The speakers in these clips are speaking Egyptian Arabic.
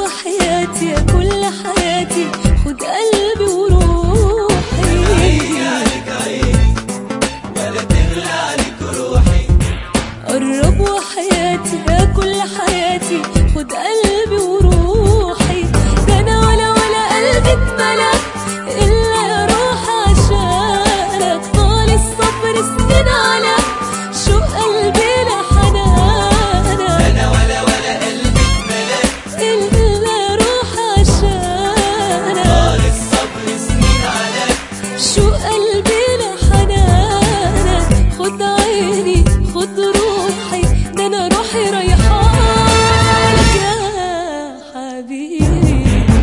وحياتي يا كل حياتي خد قلبي وروحي قرب وحياتي يا كل حياتي خد قلبي وروحي ده انا ولا ولا قلبي اتملى الا يا روح عشانك طال الصبر سنين على شوق قلبي لحنانك انا ولا ولا قلبي اتملى الا يا روح عشانك طال الصبر سنين على شو قلبي لحنانك خد عيني خد روحي ده انا روحي ريحانك يا حبيبي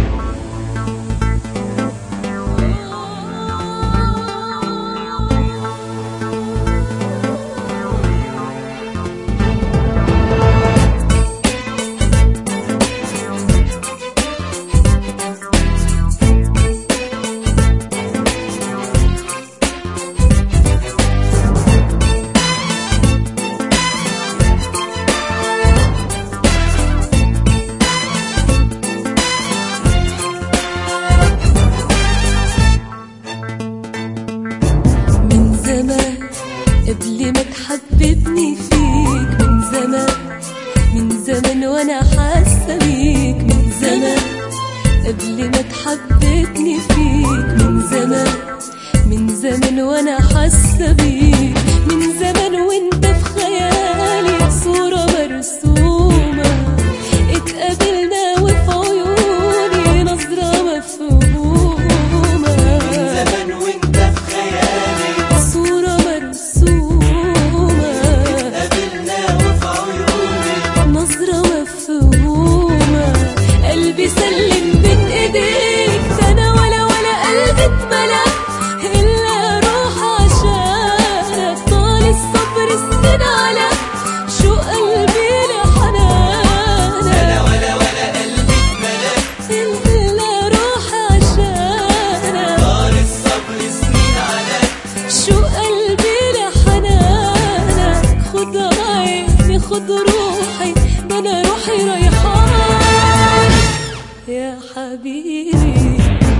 من زمان قبل ما تحببني فيك من زمان من زمان وانا حاسه بيك من زمان قبل ما تحببني فيك من زمان من زمان وانا حاسه بيك من زمان وانت في خيالي صوره مرسومه اتقابلنا وفي عيوني نظره مفهومه زمان وانت في خيالي صورة مرسومة قابلنا وفي عيوني نظرة مفهومة قلبي سلم بين ايديك ده انا ولا ولا قلبي اتملى الا روح عشانك طال الصبر سنين على شو قلبي لحنانك انا ولا ولا قلبي اتملى الا روح عشانك طال الصبر سنين على شو قلبي لحنانك خد عيني خد روحي ده انا روحي ريحان يا حبيبي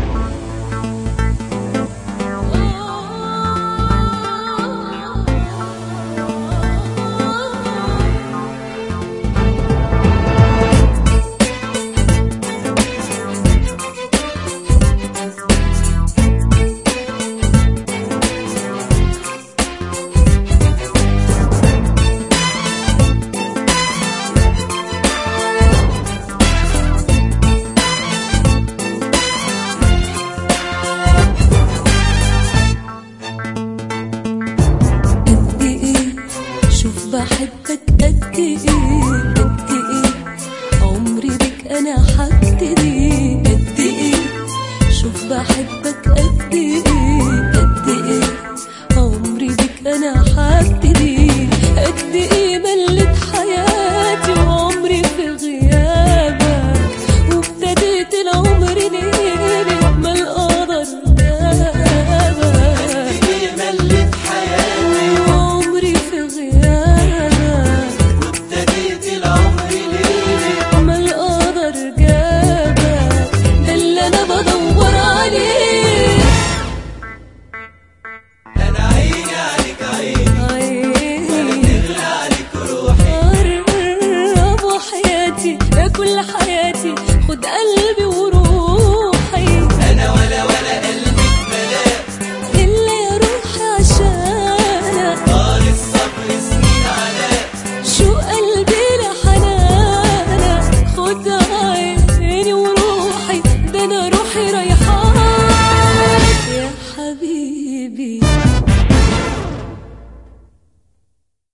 قد ايه شوف بحبك قد ايه قد ايه عمري بك انا هبتدي قد ايه شوف بحبك قد ايه قد ايه عمري بك انا هبتدي قد ايه ملت حياتي وعمري في غيابك وابتديت العمر ليلي ما القدر جابك هي ملت حياتي عمري في غيابك وابتديت العمر ليلي ما القدر جابك ده اللي انا بدور عليه انا عيني عليك عيني عيني تغلى عليك روحي قرب وحياتي يا كل حياتي